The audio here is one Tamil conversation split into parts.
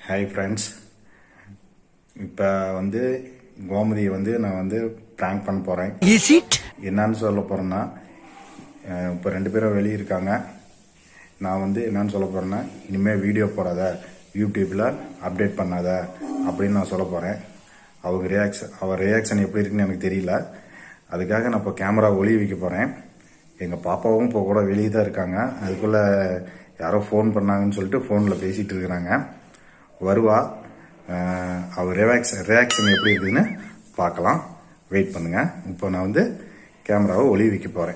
ஹாய் ஃப்ரெண்ட்ஸ் இப்போ வந்து கோமதியை வந்து நான் வந்து ப்ராங்க் பண்ண போகிறேன் Is it? என்னன்னு சொல்ல போகிறேன்னா இப்போ ரெண்டு பேரும் வெளியே இருக்காங்க நான் வந்து என்னன்னு சொல்ல போகிறேன்னா இனிமேல் வீடியோ போடாத யூடியூப்பில் அப்டேட் பண்ணாத அப்படின்னு நான் சொல்ல போகிறேன் அவங்க ரியாக்ஷன் அவர் ரியாக்ஷன் எப்படி இருக்குன்னு எனக்கு தெரியல அதுக்காக நான் இப்போ கேமரா ஒளி வைக்க போகிறேன் எங்கள் பாப்பாவும் இப்போ கூட வெளியே தான் இருக்காங்க அதுக்குள்ளே யாரோ ஃபோன் பண்ணாங்கன்னு சொல்லிட்டு ஃபோனில் பேசிகிட்டு இருக்கிறாங்க வருவா அஹ், அவர் ரியாக்ஷன் ரியாக்ஷன் எப்படி இருக்குதுன்னு பார்க்கலாம் வெயிட் பண்ணுங்க இப்போ நான் வந்து கேமராவை ஒளி வைக்க போகிறேன்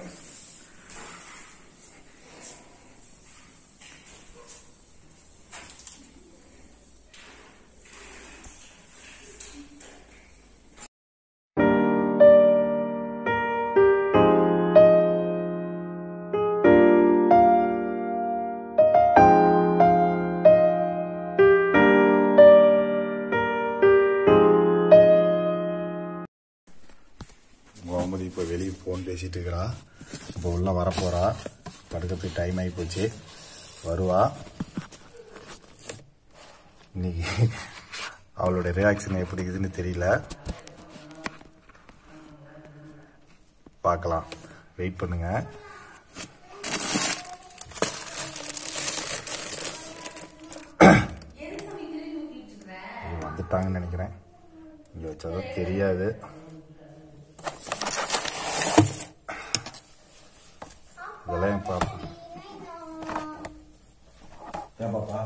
கோமதி இப்போ வெளியே ஃபோன் பேசிட்டு இருக்கிறா இப்போ உள்ள வரப்போறா படுக்கிறதுக்கு டைம் ஆகி போச்சு வருவா இன்னைக்கு அவளோட ரியாக்ஷன் எப்படி இருக்குதுன்னு தெரியல பார்க்கலாம் வெயிட் பண்ணுங்க இங்க வந்துட்டாங்கன்னு நினைக்கிறேன் இங்கே வச்சதும் தெரியாது இதெல்லாம் என் பாப்பா ஏன் பாப்பா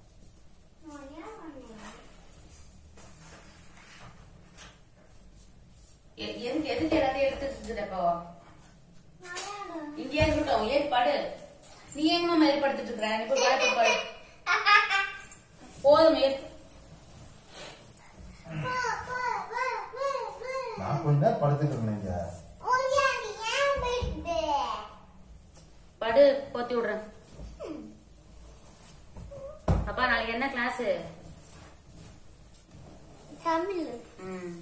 எ- எதுக்கு எதுக்கு எல்லாத்தையும் எடுத்துட்டு இருக்கிற இப்போ இங்கே இருக்கட்டும் ஏறி படு நீ எங்கம்மா மாதிரி படுத்துட்டு இருக்கிற நீ போய் பாட்டு படு போதும் ஏறி நான் கொஞ்ச நேரம் படுத்துட்டு இருந்தேங்க படு போத்தி விடுறேன் அப்பா நாளைக்கு என்ன கிளாஸ் தமிழ் ம்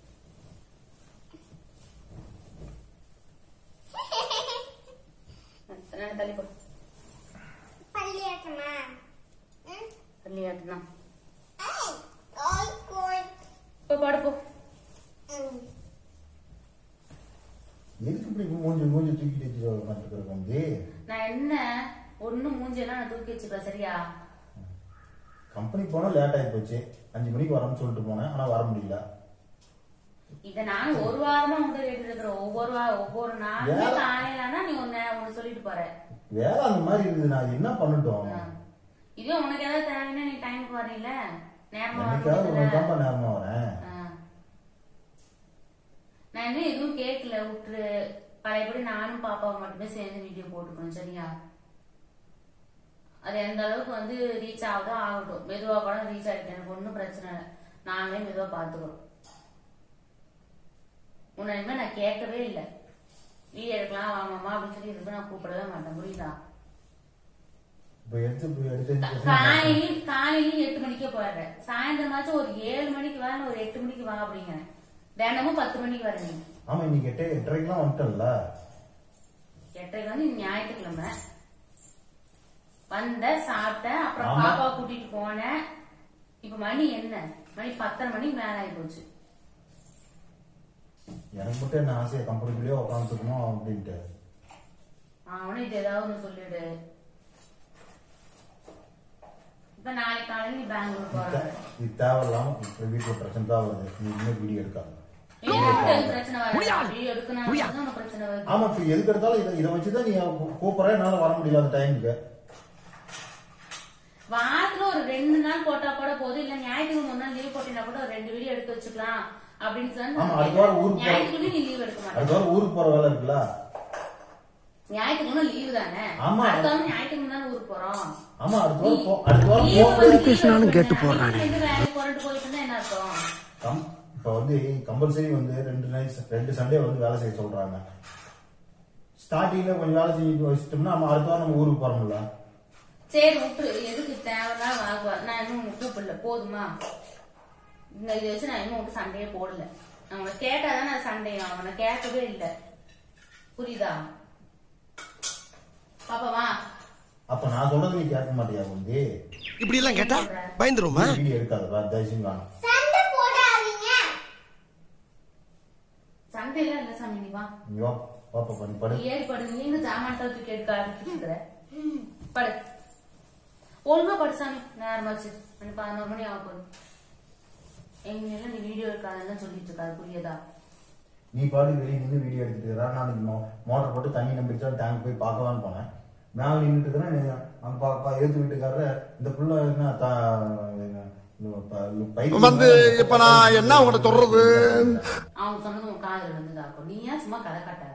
ரெண்டு தள்ளி போ பள்ளியாட்டமா தள்ளி ஆட்டுதான் கோய் கோய் போய் படு போ எதுக்கு இப்படி மூஞ்சி மூஞ்சி தூக்கிட்டு வச்சு உட்காந்துருக்க வந்து நான் என்ன ஒண்ணு மூஞ்செல்லாம் நான் தூக்கி வச்சுக்கிறேன் சரியா கம்பெனி போனா லேட் ஆகி போச்சு அஞ்சு மணிக்கு வரேன்னு சொல்லிட்டு போனேன் ஆனா வர முடியல இத நான் ஒரு வாரமா உங்ககிட்ட கேட்டு இருக்கிறேன் ஒவ்வொரு வா ஒவ்வொரு நாளுமே வேலை- காலையிலனா நீ ஒன்னு ஒன்னு சொல்லிட்டு போற வேலை அந்த மாதிரி இருக்குது நான் என்ன பண்ணட்டும் ஆ. இதே உனக்கு ஏதாவது தேவைன்னா நீ டைமுக்கு வரீல நேரமா வர என்னைக்காவது முடியுதுல்ல? ஒரு தான்ப்பா நேரமா வரேன் ஆ. நான் இன்னும் எதுவும் கேட்கல விட்டுரு பழையபடி நானும் பாப்பாவும் மட்டுமே சேர்ந்து வீடியோ போட்டுக்கணும் சரியா அது எந்த அளவுக்கு வந்து ரீச் ஆகுதோ ஆகட்டும் மெதுவா கூட ரீச் ஆகிட்டு எனக்கு ஒன்றும் பிரச்சனை இல்லை நாங்களே மெதுவா பார்த்துக்கிறோம் உன்னை இனிமே நான் கேட்கவே இல்லை வீடியோ எடுக்கலாம் வாமாமா அப்படின்னு சொல்லி இருக்கு நான் கூப்பிடவே மாட்டேன் புரியுதா இப்ப எடுத்து இப்ப எடுத்து காலையில காலையில எட்டு மணிக்கே போயிடுறேன் சாயந்தரமாச்சும் ஒரு ஏழு மணிக்கு வா இல்ல ஒரு எட்டு மணிக்கு வா அப்படிங்கிறேன் தினமும் பத்து மணிக்கு வர நீ ஆமா இன்னைக்கு எட்டு எட்டரைக்கெல்லாம் வந்துட்டல எட்டரைக்கு வந்து இன்னைக்கு ஞாயிற்றுக்கிழமை வந்த சாப்பிட்டேன் அப்புறம் ஆமா. பாப்பா கூட்டிட்டு போனேன் இப்ப மணி என்ன மணி பத்தரை மணிக்கு மேல ஆகி போச்சு எனக்கு மட்டும் என்ன ஆசையா கம்பெனிக்குள்ளேயே உட்காந்துக்கணும் அப்படின்ட்டு அவனும் இது ஏதாவது ஒண்ணு சொல்லிடு இப்ப நாளைக்கு காலையில நீ பெங்களூர் போற இது தேவையில்லாம இப்ப வீட்டுல பிரச்சனை தான் வருது நீ இன்னும் வீடியோ எடுக்காது எனக்கு எதுவும் பிரச்சனை வராது வீடியோ எடுக்கணும் உனக்கு பிரச்சனை வருது ஆமா இப்ப எதுக்கு எடுத்தாலும் இதை இதை வச்சுதான் நீ கூப்பிடுற என்னால வர முடியல அந்த டைமுக்கு வாரத்துல ஒரு ரெண்டு நாள் போட்டா கூட போதும் இல்ல ஞாயிற்றுக்கிழமை ஒரு நாள் லீவ் போட்டீங்கன்னா கூட ஒரு ரெண்டு வீடியோ எடுத்து வச்சுக்கலாம் அப்படின்னு சொல்லி ஆமா, அடுத்த வாரம் ஊருக்கு போறோம். ஞாயிற்றுக்கிழமை நீ லீவ் எடுக்க மாட்டேன் அடுத்த வாரம் ஊருக்கு போற வேலை இருக்குல்ல ஞாயிற்றுக்கிழமை லீவு தானே ஆமா. அடுத்த வாரம் ஞாயிற்றுக்கிழமை தானே ஊருக்கு போறோம் ஆமா அடுத்த வாரம் போ அடுத்த வாரம் லீவு போ வந்து பேசினாலும் leave கேட்டு எடுக்க போடுறானே. மாட்டேன். எங்க வேலைக்கு போறேன்ட்டு போயிட்டு இருந்தா என்ன அர்த்தம் கம் இப்ப வந்து கம்பல்சரி வந்து ரெண்டு நைட் ரெண்டு சண்டே வந்து வேலை செய்ய சொல்றாங்க ஸ்டார்டிங்ல கொஞ்சம் வேலை செஞ்சுட்டு வச்சிட்டோம்னா நம்ம அடுத்த வாரம் நம்ம ஊருக்கு போறோம்ல சரி விட்டு எதுக்கு தேவையில்லாம் வாங்குவா நான் இன்னும் உனக்கு கூப்பிடல போதுமா இந்த இதை வச்சு நான் இன்னும் உனக்கு சண்டையே போடல அவனை கேட்டாதான் நான் சண்டை அவனை கேட்கவே இல்லை புரியுதா பாப்பா வா அப்ப நான் சொல்றது நீ கேட்க மாட்டியா வந்து இப்படி எல்லாம் கேட்டா பயந்துருமா வீடியோ எடுக்காத தயவுசெய்து வேணாம் சண்டை போடாதீங்க சண்டையெல்லாம் இல்ல சாமி நீ வா நீ வா பாப்பா பண்ணி படு நீ ஏறி படு நீங்க ஜாமான் தூக்கி எடுக்க ஆரம்பிச்சுக்கிற படு ஒழுங்கா படு சாமி நேரமாச்சு மணி பதினோரு மணி ஆக போகுது எங்க எல்லாம் நீ வீடியோ எடுக்காதெல்லாம் சொல்லிட்டு இருக்காது புரியுதா நீ பாட்டு வெளியே நின்று வீடியோ எடுத்துட்டு இருக்கிறா நான் இன்னைக்கு மோ- மோட்டர் போட்டு தண்ணி நம்பிச்சா டேங்க் போய் பார்க்கலாம்னு போனேன் மேலே நின்றுட்டு இருக்கிறேன் நீ அங்க பா பா எழுத்து வீட்டுக்காரர் இந்த புள்ள என்ன தா இந்த ப- பைத்தியம் வந்து இப்ப நான் என்ன உங்கள்ட்ட சொல்றது அவங்க சொன்னது உன் காதுல விழுந்துதாக்கும் நீ ஏன் சும்மா கதை கட்டாத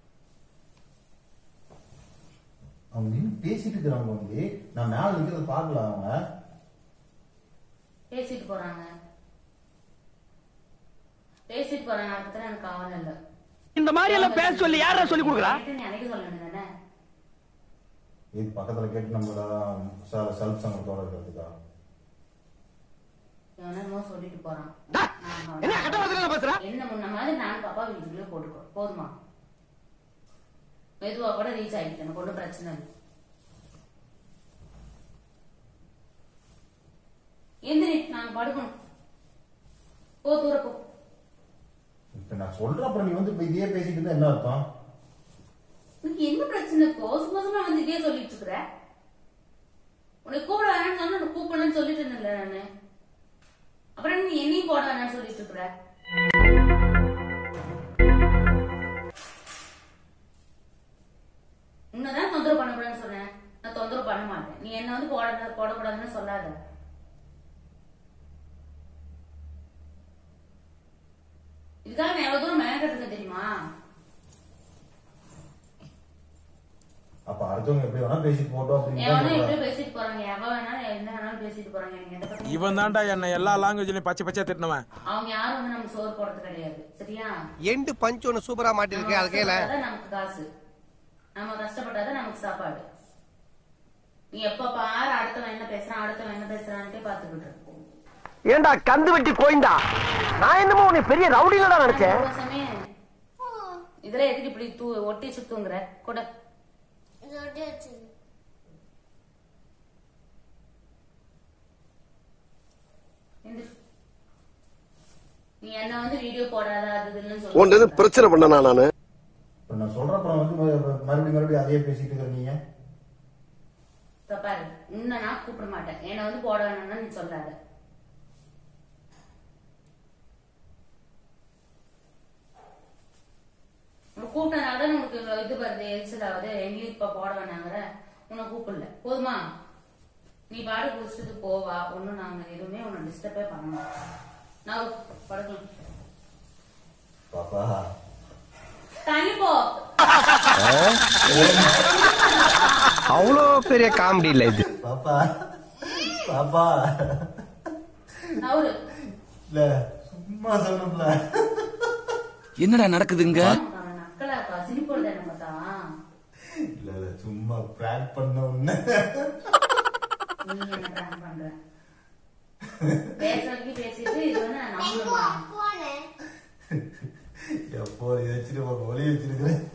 அவங்க நின்று பேசிட்டு இருக்கிறாங்க வந்து நான் மேலே நிற்கிறத பார்க்கல அவங்க பேசிட்டு போறாங்க பேசிட்டு போறாங்க அதை பத்தி எனக்கு கவலை இல்ல இந்த மாதிரி எல்லாம் பேச சொல்லி யாரா சொல்லி கொடுக்குறா நீ எனக்கு சொல்ல வேண்டியதானே இது பக்கத்துல கேட்டு நம்மள செல்ஃப் சங்கத்தோட இருக்கிறதுக்கா என்னமோ சொல்லிட்டு போறான் என்ன கட்ட வார்த்தையில பேசுறா என்ன முன்ன மாதிரி நான் பாப்பா வீட்டுக்குள்ளே போட்டுக்கோ போதுமா மெதுவா கூட ரீச் ஆகிட்டு எனக்கு ஒன்றும் பிரச்சனை இல்லை எந்திரி நாங்க படுக்கணும் போ தூர போ இப்ப நான் சொல்றேன் அப்புறம் நீ வந்து இப்ப இதையே பேசிட்டு இருந்தா என்ன அர்த்தம் உனக்கு என்ன பிரச்சனை இப்போ சும்மா சும்மா வந்து இதே சொல்லிட்டு இருக்கிற உனக்கு கூப்பிட வேணாம்னு சொன்னா உனக்கு கூப்பிடணும்னு சொல்லிட்டு இருந்தேன்ல நானு அப்புறம் நீ என்னையும் போட வேணாம்னு சொல்லிட்டு இருக்கிற உன்னதான் தொந்தரவு பண்ணக்கூடாதுன்னு சொன்னேன் நான் தொந்தரவு பண்ண மாட்டேன் நீ என்ன வந்து போட போடக்கூடாதுன்னு சொல்லாத இதுக்காக நான் எவ்வளவு தூரம் மேகட்டுருக்கேன் தெரியுமா அப்ப அடுத்தவங்க எப்படி வேணா பேசிட்டு போட்டோம் அப்படின்னு எவனும் தான் எப்படி சொல்றேன். பேசிட்டு போறாங்க எவன் வேணாலும் என்ன வேணாலும் பேசிட்டு போறாங்க எனக்கு எந்த பிரச்சனையும் இவன் தான்டா என்ன எல்லா லாங்குவேஜ்லயும் பச்சை பச்சையா திட்டினவன் அவங்க யாரும் வந்து நமக்கு சோறு போடுறது கிடையாது சரியா எண்டு பஞ்ச் ஒண்ணு சூப்பரா மாட்டிருக்கு அது கையில கஷ்டப்பட்டாதான் நமக்கு காசு நம்ம கஷ்டப்பட்டாதான் நமக்கு சாப்பாடு நீ எப்ப பாரு அடுத்தவன் என்ன பேசுறான் அடுத்தவன் என்ன பேசுறான்ட்டே பாத்துக்கிட்டு இரு. ஏண்டா கந்து வெட்டி கோயந்தா நான் என்னமோ உன்னை பெரிய ரவுடிகளா நினைச்சேன் ரோசமே, இதுல எதுக்கு இப்படி தூ ஒட்டி சுத்துங்கிற கூட இது ஒட்டி வச்சிரு எந்திரு. நீ என்ன வந்து வீடியோ போடாத அது இதுன்னு உன்ட்டு சொல்லி பிரச்சனை பண்ணனா நானு இப்ப நான் சொல்றேன் அப்புறம் வந்து மறு- மறுபடியும் மறுபடியும் அதையே பேசிட்டு இருக்கிற நீங்க இப்ப பாரு உன்னை நான் கூப்பிட மாட்டேன் என்னை வந்து போட வேணாம்னு நீ சொல்லாத உன்னை கூப்பிட்டனால தான் உனக்கு இவ்வளவு இது வருது எரிச்சல் ஆகுது எங்கேயும் இப்ப போட வேணாங்கிற உன்னை கூப்பிடல போதுமா நீ பாடு குடிச்சிட்டு போவா ஒண்ணும் நாங்க எதுவுமே உன்னை டிஸ்டர்பே பண்ண மாட்டோம் நான் படுக்கலாம் பாப்பா தள்ளி போ அவ்வளோ பெரிய காமெடி இல்ல இது பாப்பா பாப்பா நவரு இல்ல சும்மா சொன்னல என்னடா நடக்குதுங்க அவன் நக்கலா இருக்கா சிரிப்பொழுது என்ன பார்த்தா இல்ல இல்ல சும்மா பிராங்க் பண்ண உடனே நீ என்ன prank பண்ற பேசுறதுக்கு பேசிட்டு இது வந்து நான் நம்பணுமா போனேன் எப்போ இதை வச்சுட்டு ஒரு ஒலி வச்சிருக்கிறேன்